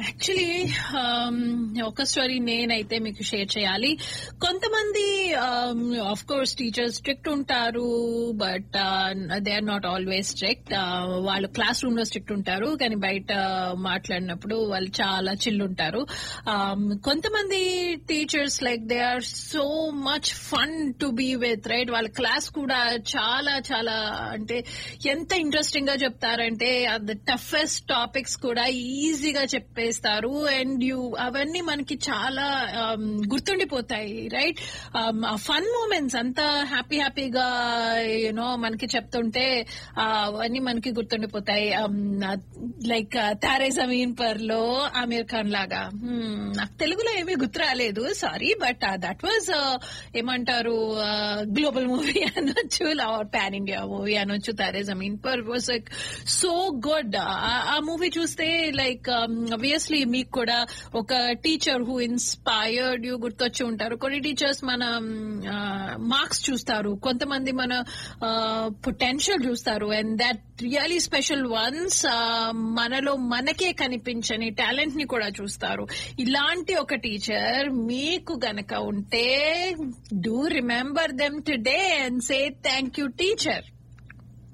actually ఒక story నేనైతే మీకు షేర్ చేయాలి కొంతమంది ఆఫ్ కోర్స్ టీచర్స్ స్ట్రిక్ట్ ఉంటారు but they are not always strict వాళ్ళు క్లాస్ రూమ్ లో స్ట్రిక్ట్ ఉంటారు కానీ బయట మాట్లాడినప్పుడు వాళ్ళు చాలా చిల్ ఉంటారు కొంతమంది teachers like they are so much fun to be with right వాళ్ళ క్లాస్ కూడా చాలా చాలా అంటే ఎంత ఇంట్రెస్టింగ్ గా చెప్తారంటే ద టఫెస్ట్ టాపిక్స్ కూడా ఈజీగా చెప్పేస్తారు అండ్ యూ అవన్నీ మనకి చాలా um, గుర్తుండిపోతాయి రైట్ ఫన్ మూమెంట్స్ అంతా హ్యాపీ హ్యాపీగా యూనో మనకి చెప్తుంటే ఆ, అవన్నీ మనకి గుర్తుండిపోతాయి లైక్ తారే జమీన్ పర్ లో ఆమీర్ ఖాన్ లాగా Hmm, నాకు తెలుగులో ఏమీ గుర్తు రాలేదు సారీ బట్ దట్ వాజ్ ఏమంటారు గ్లోబల్ మూవీ అనొచ్చు పాన్ ఇండియా మూవీ అనొచ్చు Tare Zameen Par was like so good ఆ మూవీ చూస్తే లైక్ అబ్వియస్లీ మీకు కూడా ఒక టీచర్ హూ ఇన్స్పైర్డ్ యూ గుర్తొచ్చి ఉంటారు కొన్ని టీచర్స్ మన మార్క్స్ చూస్తారు కొంతమంది మన పొటెన్షియల్ చూస్తారు and that really special ones మనలో మనకే కనిపించని టాలెంట్ ని కూడా చూస్తారు ఇలాంటి ఒక టీచర్ మీకు గనక ఉంటే do remember them today and say thank you teacher